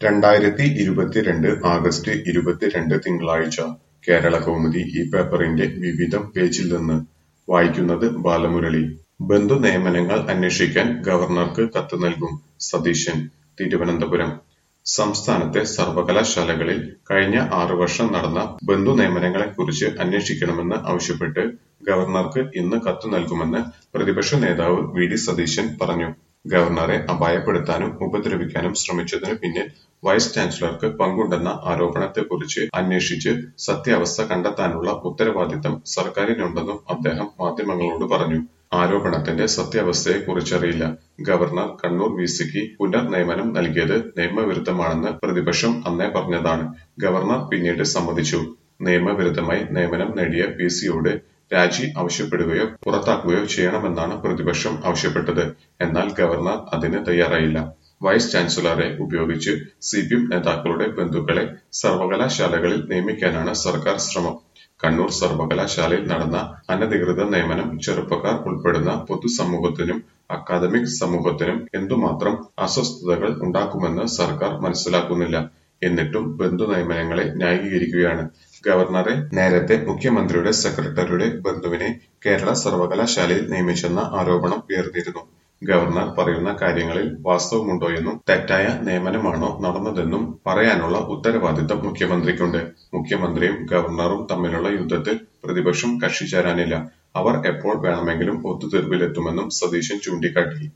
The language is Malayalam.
രണ്ടായിരത്തി ഇരുപത്തിരണ്ട് ആഗസ്റ്റ് ഇരുപത്തിരണ്ട് തിങ്കളാഴ്ച കേരളകൗമുദി ഈ പേപ്പറിന്റെ വിവിധം പേജിൽ നിന്ന് വായിക്കുന്നത് ബാലമുരളി ബന്ധുനിയമനങ്ങൾ അന്വേഷിക്കാൻ ഗവർണർക്ക് കത്ത് നൽകും സതീശൻ തിരുവനന്തപുരം സംസ്ഥാനത്തെ സർവകലാശാലകളിൽ കഴിഞ്ഞ ആറു വർഷം നടന്ന ബന്ധുനിയമനങ്ങളെക്കുറിച്ച് അന്വേഷിക്കണമെന്ന് ആവശ്യപ്പെട്ട് ഗവർണർക്ക് ഇന്ന് കത്ത് നൽകുമെന്ന് പ്രതിപക്ഷ നേതാവ് വി ഡി സതീശൻ പറഞ്ഞു ഗവർണറെ അപായപ്പെടുത്താനും ഉപദ്രവിക്കാനും ശ്രമിച്ചതിനു പിന്നിൽ വൈസ് ചാൻസലർക്ക് പങ്കുണ്ടെന്ന ആരോപണത്തെക്കുറിച്ച് അന്വേഷിച്ച് സത്യാവസ്ഥ കണ്ടെത്താനുള്ള ഉത്തരവാദിത്തം സർക്കാരിനുണ്ടെന്നും അദ്ദേഹം മാധ്യമങ്ങളോട് പറഞ്ഞു ആരോപണത്തിന്റെ സത്യാവസ്ഥയെക്കുറിച്ചറിയില്ല ഗവർണർ കണ്ണൂർ വി സിക്ക് പുനർനിയമനം നൽകിയത് നിയമവിരുദ്ധമാണെന്ന് പ്രതിപക്ഷം അന്നേ പറഞ്ഞതാണ് ഗവർണർ പിന്നീട് സമ്മതിച്ചു നിയമവിരുദ്ധമായി നിയമനം നേടിയ പി സിയോട് രാജി ആവശ്യപ്പെടുകയോ പുറത്താക്കുകയോ ചെയ്യണമെന്നാണ് പ്രതിപക്ഷം ആവശ്യപ്പെട്ടത് എന്നാൽ ഗവർണർ അതിന് തയ്യാറായില്ല വൈസ് ചാൻസലറെ ഉപയോഗിച്ച് സി പി എം നേതാക്കളുടെ ബന്ധുക്കളെ സർവകലാശാലകളിൽ നിയമിക്കാനാണ് സർക്കാർ ശ്രമം കണ്ണൂർ സർവകലാശാലയിൽ നടന്ന അനധികൃത നിയമനം ചെറുപ്പക്കാർ ഉൾപ്പെടുന്ന പൊതുസമൂഹത്തിനും അക്കാദമിക് സമൂഹത്തിനും എന്തുമാത്രം അസ്വസ്ഥതകൾ ഉണ്ടാക്കുമെന്ന് സർക്കാർ മനസ്സിലാക്കുന്നില്ല എന്നിട്ടും ബന്ധു നിയമനങ്ങളെ ന്യായീകരിക്കുകയാണ് ഗവർണറെ നേരത്തെ മുഖ്യമന്ത്രിയുടെ സെക്രട്ടറിയുടെ ബന്ധുവിനെ കേരള സർവകലാശാലയിൽ നിയമിച്ചെന്ന ആരോപണം ഉയർന്നിരുന്നു ഗവർണർ പറയുന്ന കാര്യങ്ങളിൽ വാസ്തവമുണ്ടോയെന്നും തെറ്റായ നിയമനമാണോ നടന്നതെന്നും പറയാനുള്ള ഉത്തരവാദിത്തം മുഖ്യമന്ത്രിക്കുണ്ട് മുഖ്യമന്ത്രിയും ഗവർണറും തമ്മിലുള്ള യുദ്ധത്തിൽ പ്രതിപക്ഷം കക്ഷി ചേരാനില്ല അവർ എപ്പോൾ വേണമെങ്കിലും ഒത്തുതീർപ്പിലെത്തുമെന്നും സതീശൻ ചൂണ്ടിക്കാട്ടി